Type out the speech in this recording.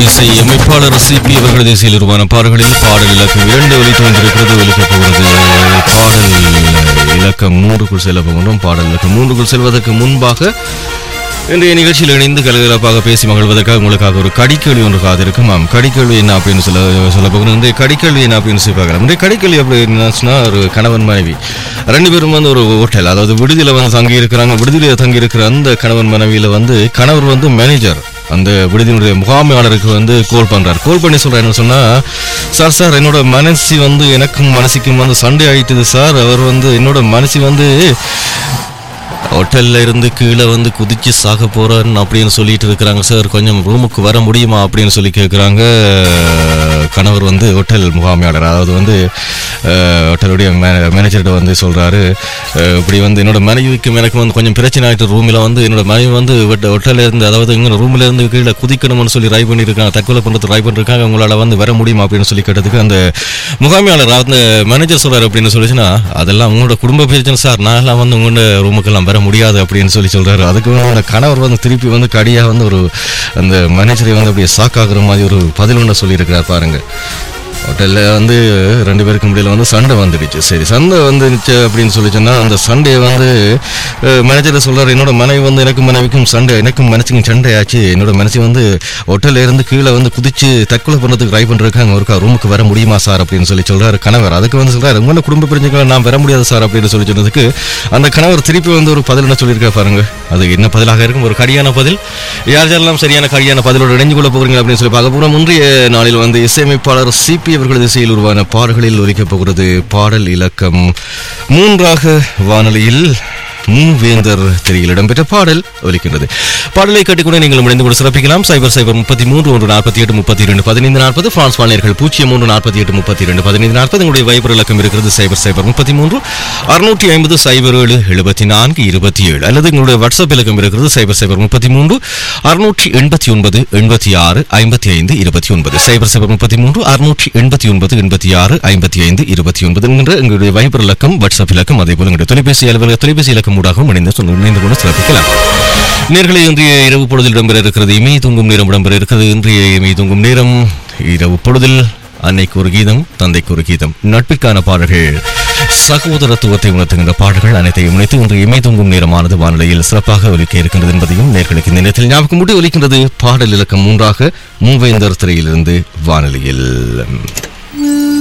இசை அமைப்பாளர் சிபி அவர்களது இசையில் உருவான பாடல்களில் பாடல் இலக்கம் இரண்டு ஒலி தோன்றிருக்கிறது ஒலிக்கப் போகிறது பாடல் இலக்கம் மூன்றுக்குள் செல்ல போகின்றோம் பாடல் இலக்கம் மூன்றுக்குள் செல்வதற்கு முன்பாக இன்றைய நிகழ்ச்சியில் இணைந்து கலகலப்பாக பேசி மகிழ்வதற்காக உங்களுக்காக ஒரு கடிக்கேள்வி ஒன்று காத்திருக்கும் ஆம் கடிக்கேள்வி என்ன அப்படின்னு சொல்ல சொல்ல போகிறோம் இந்த கடிக்கேள்வி என்ன அப்படின்னு சொல்லி பார்க்கலாம் இந்த கடிக்கேள்வி எப்படி என்னச்சுன்னா ஒரு கணவன் மனைவி ரெண்டு பேரும் வந்து ஒரு ஹோட்டல் அதாவது விடுதியில் வந்து தங்கி இருக்கிறாங்க விடுதியில் தங்கி இருக்கிற அந்த கணவன் மனைவியில வந்து கணவர் வந்து மேனேஜர் அந்த விடுதியினுடைய முகாமையாளருக்கு வந்து கால் பண்றாரு கால் பண்ணி சொல்றாரு என்ன சொன்னா சார் சார் என்னோட மனசி வந்து எனக்கும் மனசுக்கும் வந்து சண்டை ஆயிட்டுது சார் அவர் வந்து என்னோட மனசு வந்து ஹோட்டல்ல இருந்து கீழே வந்து குதிச்சு சாக போறான்னு அப்படின்னு சொல்லிட்டு இருக்கிறாங்க சார் கொஞ்சம் ரூமுக்கு வர முடியுமா அப்படின்னு சொல்லி கேட்குறாங்க கணவர் வந்து ஹோட்டல் முகாமையாளர் அதாவது வந்து அஹ், ஹோட்டலுடைய மே- மேனேஜர்கிட்ட வந்து சொல்றாரு அஹ், இப்படி வந்து என்னோட மனைவிக்கும் எனக்கு வந்து கொஞ்சம் பிரச்சனை ஆயிட்டு ரூமில் வந்து என்னோட மனைவி வந்து ஹோட்ட- ஹோட்டல்ல இருந்து அதாவது இங்கே ரூம்ல இருந்து கீழே குதிக்கணும்னு சொல்லி ட்ரை பண்ணியிருக்காங்க தற்கொலை பண்ணுறது ட்ரை பண்ணிருக்காங்க உங்களால் வந்து வர முடியுமா அப்படின்னு சொல்லி கேட்டதுக்கு அந்த முகாமையாளர் அந்த மேனேஜர் சொல்றாரு அப்படின்னு சொல்லிச்சுன்னா அதெல்லாம் உங்களோட குடும்ப பிரச்சனை சார் நான்லாம் வந்து உங்களோட ரூமுக்கெல்லாம் வர முடியாது அப்படின்னு சொல்லி சொல்றாரு அதுக்கு வந்து அந்த கணவர் வந்து திருப்பி வந்து கடியா வந்து ஒரு அந்த மேனேஜரை வந்து அப்படியே சாக்காகிற மாதிரி ஒரு பதில் ஒன்று சொல்லியிருக்கிறார் பாருங்க ஹோட்டலில் வந்து ரெண்டு பேருக்கு முடியல வந்து சண்டை வந்துடுச்சு சரி சண்டை வந்துடுச்சு அப்படின்னு சொல்லி சொன்னா அந்த சண்டையை வந்து மேனேஜர் சொல்றாரு என்னோட மனைவி வந்து எனக்கு மனைவிக்கும் சண்டை எனக்கும் மனசுக்கும் சண்டை ஆச்சு என்னோட மனசு வந்து ஹோட்டல்ல இருந்து கீழே வந்து குதிச்சு தற்கொலை பண்ணுறதுக்கு ட்ரை பண்ணிருக்காங்க ஒருக்கா ரூமுக்கு வர முடியுமா சார் அப்படின்னு சொல்லி சொல்றாரு கணவர் அதுக்கு வந்து சொல்றாரு உங்களோட குடும்ப பிரிஞ்சுக்கலாம் நான் வர முடியாது சார் அப்படின்னு சொல்லி சொன்னதுக்கு அந்த கணவர் திருப்பி வந்து ஒரு பதில் என்ன சொல்லியிருக்காரு பாருங்க அது என்ன பதிலாக இருக்கும் ஒரு கடியான பதில் யார் யாரெல்லாம் சரியான கடியான பதிலோடு இணைஞ்சு கொள்ள போகிறீங்க அப்படின்னு சொல்லி பார்க்க போகிறோம் முந்தைய நாளில் வந்து இசையமைப்பாளர் சிபி அவர்களது இசையில் உருவான பாடல்களில் ஒலிக்கப் போகிறது பாடல் இலக்கம் மூன்றாக வானொலியில் மூவேந்தர் திரையில் இடம்பெற்ற பாடல் ஒலிக்கின்றது பாடலை கட்டிக்கொண்டு நீங்கள் இணைந்து கூட சிறப்பிக்கலாம் சைபர் சைபர் முப்பத்தி மூன்று ஒன்று நாற்பத்தி எட்டு முப்பத்தி இரண்டு பதினைந்து நாற்பது பிரான்ஸ் வானியர்கள் பூஜ்ஜியம் மூன்று நாற்பத்தி எட்டு முப்பத்தி இரண்டு பதினைந்து நாற்பது உங்களுடைய வைபர் இலக்கம் இருக்கிறது சைபர் சைபர் முப்பத்தி மூன்று அறுநூற்றி ஐம்பது சைபர் ஏழு எழுபத்தி நான்கு இருபத்தி ஏழு அல்லது உங்களுடைய வாட்ஸ்அப் இலக்கம் இருக்கிறது சைபர் சைபர் முப்பத்தி மூன்று அறுநூற்றி எண்பத்தி ஒன்பது எண்பத்தி ஆறு ஐம்பத்தி ஐந்து இருபத்தி ஒன்பது சைபர் சைபர் முப்பத்தி மூன்று அறுநூற்றி எண்பத்தி ஒன்பது எண்பத்தி ஆறு ஐம்பத்தி ஐந்து இருபத்தி ஒன்பது என்கின்ற எங்களுடைய வைபர் இலக்கம் வாட்ஸ்அப் இலக்கம் அதே போல எங்களுடைய தொலைபேசி அலுவலக தொலைபேசி இலக்கம் ஊடாகவும் இணைந்து சொன்ன- இணைந்து கொண்டு சிறப்பிக்கலாம் நேர்களை இன்றைய இரவு பொழுதில் இடம்பெற இருக்கிறது இமை தூங்கும் நேரம் இடம்பெற இருக்கிறது இன்றைய இமை தூங்கும் நேரம் இரவு பொழுதில் அன்னைக்கு ஒரு கீதம் தந்தைக்கு ஒரு கீதம் நட்பிற்கான பாடல்கள் சகோதரத்துவத்தை உணர்த்துகின்ற பாடல்கள் அனைத்தையும் இணைத்து இன்று இமை தூங்கும் நேரமானது வானிலையில் சிறப்பாக ஒலிக்க இருக்கின்றது என்பதையும் நேர்களுக்கு இந்த நேரத்தில் ஞாபகம் மூட்டி ஒலிக்கின்றது பாடல் இலக்கம் மூன்றாக மூவேந்தர் திரையிலிருந்து வானொலியில்